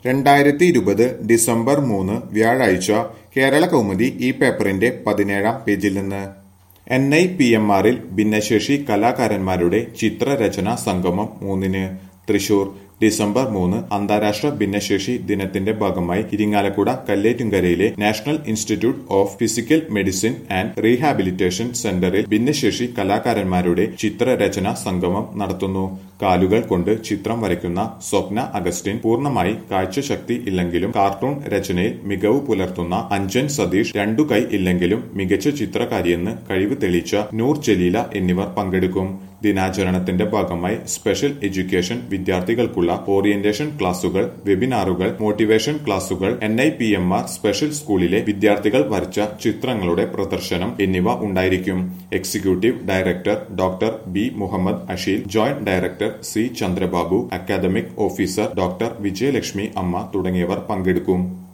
രണ്ടായിരത്തി ഇരുപത് ഡിസംബർ മൂന്ന് വ്യാഴാഴ്ച കേരള കൗമുദി ഈ പേപ്പറിന്റെ പതിനേഴാം പേജിൽ നിന്ന് എൻ ഐ പി എം ആറിൽ ഭിന്നശേഷി കലാകാരന്മാരുടെ ചിത്രരചനാ സംഗമം മൂന്നിന് തൃശൂർ ഡിസംബർ മൂന്ന് അന്താരാഷ്ട്ര ഭിന്നശേഷി ദിനത്തിന്റെ ഭാഗമായി ഇരിങ്ങാലക്കുട കല്ലേറ്റുങ്കരയിലെ national institute of physical medicine and rehabilitation സെന്ററിൽ ഭിന്നശേഷി കലാകാരന്മാരുടെ ചിത്രരചനാ സംഗമം നടത്തുന്നു കാലുകൾ കൊണ്ട് ചിത്രം വരയ്ക്കുന്ന സ്വപ്ന അഗസ്റ്റിൻ പൂർണ്ണമായി കാഴ്ചശക്തി ഇല്ലെങ്കിലും കാർട്ടൂൺ രചനയിൽ മികവ് പുലർത്തുന്ന അഞ്ജൻ സതീഷ് രണ്ടു കൈ ഇല്ലെങ്കിലും മികച്ച ചിത്രകാരിയെന്ന് കഴിവ് തെളിയിച്ച നൂർ ജലീല എന്നിവർ പങ്കെടുക്കും ദിനാചരണത്തിന്റെ ഭാഗമായി സ്പെഷ്യൽ എഡ്യൂക്കേഷൻ വിദ്യാർത്ഥികൾക്കുള്ള ഓറിയന്റേഷൻ ക്ലാസുകൾ വെബിനാറുകൾ മോട്ടിവേഷൻ ക്ലാസുകൾ N I P M R special സ്കൂളിലെ വിദ്യാർത്ഥികൾ വരച്ച ചിത്രങ്ങളുടെ പ്രദർശനം എന്നിവ ഉണ്ടായിരിക്കും executive director doctor B Muhammad Asheel joint director C Chandrababu academic officer doctor Vijayalakshmi Amma തുടങ്ങിയവർ പങ്കെടുക്കും